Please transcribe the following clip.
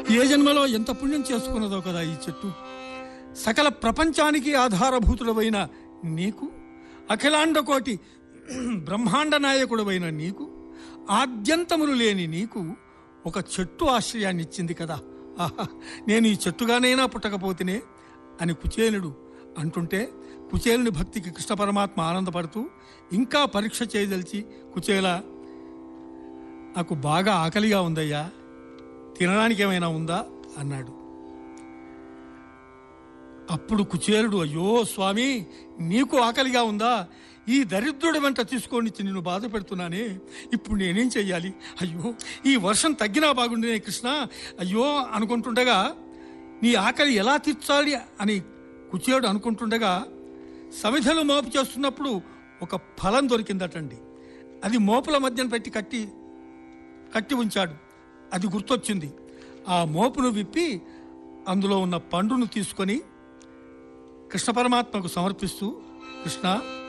ఏ జన్మలో ఎంత పుణ్యం చేసుకున్నదో కదా ఈ చెట్టు సకల ప్రపంచానికి ఆధారభూతుడవైన నీకు అఖిలాండకోటి బ్రహ్మాండ నాయకుడవైన నీకు ఆద్యంతములు లేని నీకు ఒక చెట్టు ఆశ్రయాన్ని ఇచ్చింది కదా ఆహా నేను ఈ చెట్టుగానైనా పుట్టకపోతేనే అని కుచేలుడు అంటుంటే కుచేలుని భక్తికి కృష్ణ పరమాత్మ ఆనందపడుతూ ఇంకా పరీక్ష చేయదలిచి కుచేల నాకు బాగా ఆకలిగా ఉందయ్యా తినడానికి ఏమైనా ఉందా అన్నాడు అప్పుడు కుచేలుడు అయ్యో స్వామి నీకు ఆకలిగా ఉందా ఈ దరిద్రుడి వెంట తీసుకొని నిన్ను బాధ పెడుతున్నానే ఇప్పుడు నేనేం చెయ్యాలి అయ్యో ఈ వర్షం తగ్గినా బాగుండే కృష్ణ అయ్యో అనుకుంటుండగా నీ ఆకలి ఎలా తీర్చాలి అని కుచేలుడు అనుకుంటుండగా సమిధలు మోపు చేస్తున్నప్పుడు ఒక ఫలం దొరికిందటండి అది మోపుల మధ్యన పెట్టి కట్టి కట్టి ఉంచాడు అది గుర్తొచ్చింది ఆ మోపును విప్పి అందులో ఉన్న పండును తీసుకొని కృష్ణ పరమాత్మకు సమర్పిస్తూ కృష్ణ